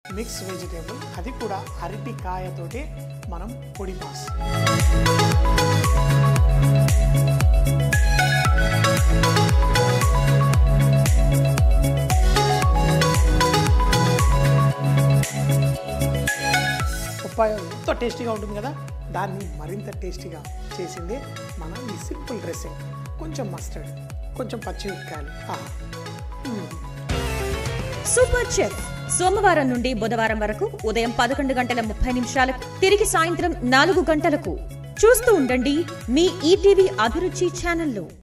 Mix vegetable అది కూడా అరటికాయతోటి మనం పొడి మాస్ పప్పాయ ఎంతో టేస్టీగా ఉంటుంది కదా దాన్ని మరింత టేస్టీగా చేసింది మన ఈ సింపుల్ డ్రెస్సింగ్ కొంచెం మస్టర్డ్ కొంచెం పచ్చిమిరపకాయలు ఆహా మ్మ్. సూపర్ చెఫ్ సోమవారం నుండి బుధవారం వరకు ఉదయం పదకొండు గంటల ముప్పై నిమిషాలకు తిరిగి సాయంత్రం నాలుగు గంటలకు చూస్తూ ఉండండి మీ ఈటీవీ అభిరుచి ఛానల్లో